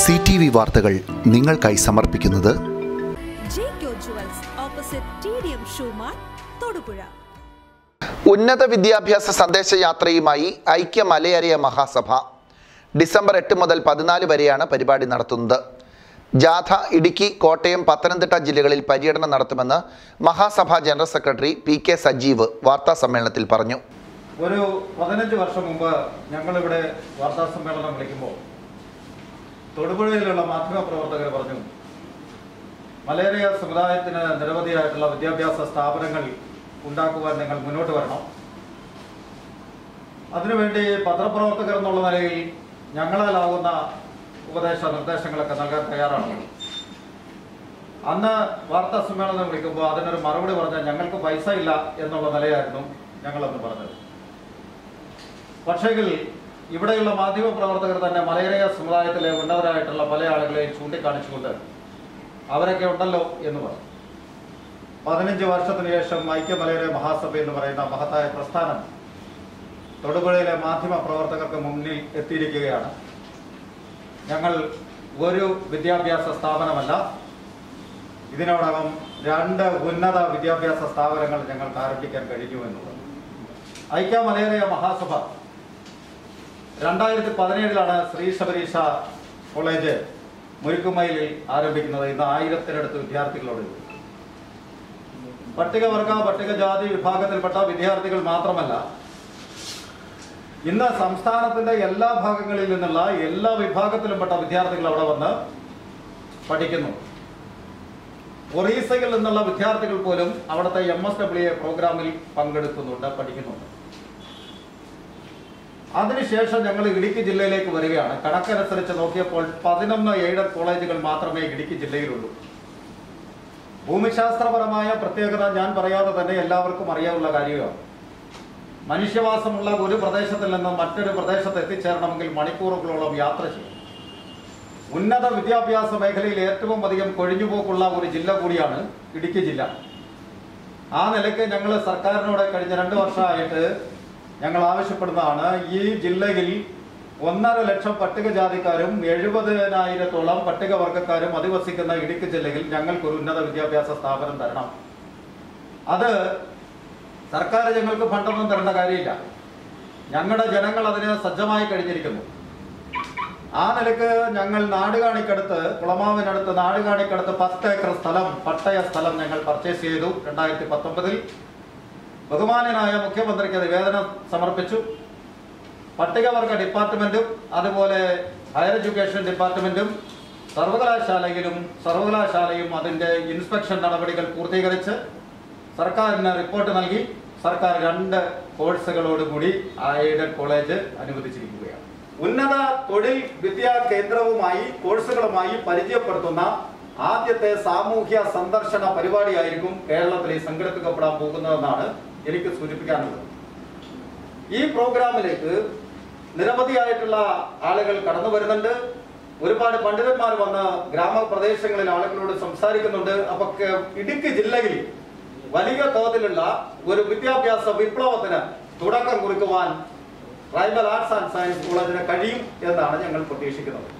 C T V വാർത്തകൾ നിങ്ങൾക്കായി സമർപ്പിക്കുന്നത് Jaico jewels opposite T D M ഷൂമാർ തൊടുപുഴ ഉന്നത വിദ്യാഭ്യാസ സന്ദേശയാത്രയുമായി ഐക്യ മലയറിയ മഹാസഭ ഡിസംബർ എട്ട് മുതൽ പതിനാല് വരെയാണ് പരിപാടി നടത്തുന്നത് ജാഥ ഇടുക്കി കോട്ടയം പത്തനംതിട്ട ജില്ലകളിൽ പര്യടനം നടത്തുമെന്ന് Mahasabha general secretary P K Sajeev വാർത്താ സമ്മേളനത്തിൽ പറഞ്ഞു ഒരു പതിനഞ്ച് വർഷം മുമ്പ് ഞങ്ങളിവിടെ വാർത്താ സമ്മേളനം വിളിക്കുമ്പോൾ തൊടുപുഴയിലുള്ള മാധ്യമ പ്രവർത്തകർ പറഞ്ഞു മലേറിയ സമുദായത്തിന് നിരവധിയായിട്ടുള്ള വിദ്യാഭ്യാസ സ്ഥാപനങ്ങൾ ഉണ്ടാക്കുവാൻ നിങ്ങൾ മുന്നോട്ട് വരണം അതിനുവേണ്ടി പത്രപ്രവർത്തകർ എന്നുള്ള നിലയിൽ ഞങ്ങളാലാവുന്ന ഉപദേശ നിർദ്ദേശങ്ങളൊക്കെ നൽകാൻ തയ്യാറാണ് അന്ന് വാർത്താ സമ്മേളനം വിളിക്കുമ്പോൾ അതിനൊരു മറുപടി പറഞ്ഞാൽ ഞങ്ങൾക്ക് പൈസ ഇല്ല എന്നുള്ള നിലയായിരുന്നു ഞങ്ങളന്ന് പറഞ്ഞത് പക്ഷേങ്കിൽ ഇവിടെയുള്ള മാധ്യമ പ്രവർത്തകർ തന്നെ മലയറിയ സമുദായത്തിലെ ഉന്നതരായിട്ടുള്ള പല ആളുകളെയും ചൂണ്ടിക്കാണിച്ചുകൊണ്ട് അവരൊക്കെ ഉണ്ടല്ലോ എന്ന് പറഞ്ഞു പതിനഞ്ച് വർഷത്തിന് ശേഷം ഐക്യ മലയറിയ മഹാസഭ എന്ന് പറയുന്ന മഹത്തായ പ്രസ്ഥാനം തൊടുപുഴയിലെ മാധ്യമ പ്രവർത്തകർക്ക് മുന്നിൽ എത്തിയിരിക്കുകയാണ് ഞങ്ങൾ ഒരു വിദ്യാഭ്യാസ സ്ഥാപനമല്ല ഇതിനോടകം രണ്ട് ഉന്നത വിദ്യാഭ്യാസ സ്ഥാപനങ്ങൾ ഞങ്ങൾക്ക് ആരംഭിക്കാൻ കഴിഞ്ഞു എന്നുള്ളത് ഐക്യ മലയറിയ മഹാസഭ രണ്ടായിരത്തി പതിനേഴിലാണ് ശ്രീ ശബരീശ കോളേജ് മുരുക്കുമയിലിൽ ആരംഭിക്കുന്നത് ഇന്ന് ആയിരത്തിനടുത്ത് വിദ്യാർത്ഥികളോട് പട്ടികവർഗ പട്ടികജാതി വിഭാഗത്തിൽപ്പെട്ട വിദ്യാർത്ഥികൾ മാത്രമല്ല ഇന്ന് സംസ്ഥാനത്തിന്റെ എല്ലാ ഭാഗങ്ങളിൽ നിന്നുള്ള എല്ലാ വിഭാഗത്തിലുംപ്പെട്ട വിദ്യാർത്ഥികൾ അവിടെ വന്ന് പഠിക്കുന്നു ഒറീസയിൽ നിന്നുള്ള വിദ്യാർത്ഥികൾ പോലും അവിടുത്തെ എം എസ് ഡബ്ല്യു എ പ്രോഗ്രാമിൽ പങ്കെടുക്കുന്നുണ്ട് പഠിക്കുന്നുണ്ട് അതിനുശേഷം ഞങ്ങൾ ഇടുക്കി ജില്ലയിലേക്ക് വരികയാണ് കണക്കനുസരിച്ച് നോക്കിയപ്പോൾ പതിനൊന്ന് എയ്ഡഡ് കോളേജുകൾ മാത്രമേ ഇടുക്കി ജില്ലയിലുള്ളൂ ഭൂമിശാസ്ത്രപരമായ പ്രത്യേകത ഞാൻ പറയാതെ തന്നെ എല്ലാവർക്കും അറിയാവുന്ന കാര്യമാണ് മനുഷ്യവാസമുള്ള ഒരു പ്രദേശത്തിൽ നിന്ന് മറ്റൊരു പ്രദേശത്ത് എത്തിച്ചേരണമെങ്കിൽ മണിക്കൂറുകളോളം യാത്ര ചെയ്യും ഉന്നത വിദ്യാഭ്യാസ മേഖലയിൽ ഏറ്റവും അധികം കൊഴിഞ്ഞുപോക്കുള്ള ഒരു ജില്ല കൂടിയാണ് ഇടുക്കി ജില്ല ആ നിലയ്ക്ക് ഞങ്ങൾ സർക്കാരിനോട് കഴിഞ്ഞ രണ്ട് വർഷമായിട്ട് ഞങ്ങൾ ആവശ്യപ്പെടുന്നതാണ് ഈ ജില്ലയിൽ ഒന്നര ലക്ഷം പട്ടികജാതിക്കാരും എഴുപതിനായിരത്തോളം പട്ടികവർഗക്കാരും അധിവസിക്കുന്ന ഇടുക്കി ജില്ലയിൽ ഞങ്ങൾക്കൊരു ഉന്നത വിദ്യാഭ്യാസ സ്ഥാപനം തരണം അത് സർക്കാർ ഞങ്ങൾക്ക് ഫണ്ടൊന്നും തരേണ്ട കാര്യമില്ല ഞങ്ങളുടെ ജനങ്ങൾ അതിന് സജ്ജമായി കഴിഞ്ഞിരിക്കുന്നു ആ നിലക്ക് ഞങ്ങൾ നാടുകാണിക്കടുത്ത് കുളമാവിനടുത്ത് നാടുകാണിക്കടുത്ത് പത്ത് ഏക്കർ സ്ഥലം പട്ടയ സ്ഥലം ഞങ്ങൾ പർച്ചേസ് ചെയ്തു രണ്ടായിരത്തി പത്തൊമ്പതിൽ ബഹുമാനനായ മുഖ്യമന്ത്രിക്ക് നിവേദനം സമർപ്പിച്ചു പട്ടികവർഗ ഡിപ്പാർട്ട്മെന്റും അതുപോലെ ഹയർ എഡ്യൂക്കേഷൻ ഡിപ്പാർട്ട്മെന്റും സർവകലാശാലയിലും സർവകലാശാലയും അതിന്റെ ഇൻസ്പെക്ഷൻ നടപടികൾ പൂർത്തീകരിച്ച് സർക്കാരിന് റിപ്പോർട്ട് നൽകി സർക്കാർ രണ്ട് കോഴ്സുകളോടുകൂടി ആ എയ്ഡഡ് കോളേജ് അനുവദിച്ചിരിക്കുകയാണ് ഉന്നത തൊഴിൽ വിദ്യാ കേന്ദ്രവുമായി കോഴ്സുകളുമായി പരിചയപ്പെടുത്തുന്ന ആദ്യത്തെ സാമൂഹ്യ സന്ദർശന പരിപാടിയായിരിക്കും കേരളത്തിൽ സംഘടിപ്പിക്കപ്പെടാൻ പോകുന്നതെന്നാണ് എനിക്ക് സൂചിപ്പിക്കാനുള്ളത് ഈ പ്രോഗ്രാമിലേക്ക് നിരവധിയായിട്ടുള്ള ആളുകൾ കടന്നു വരുന്നുണ്ട് ഒരുപാട് പണ്ഡിതന്മാർ വന്ന് ഗ്രാമപ്രദേശങ്ങളിൽ ആളുകളോട് സംസാരിക്കുന്നുണ്ട് അപ്പൊ കെ- ഇടുക്കി ജില്ലയിൽ വലിയ തോതിലുള്ള ഒരു വിദ്യാഭ്യാസ വിപ്ലവത്തിന് തുടക്കം കുറിക്കുവാൻ ട്രൈബൽ ആർട്സ് ആൻഡ് സയൻസ് കോളേജിന് കഴിയും എന്നാണ് ഞങ്ങൾ പ്രതീക്ഷിക്കുന്നത്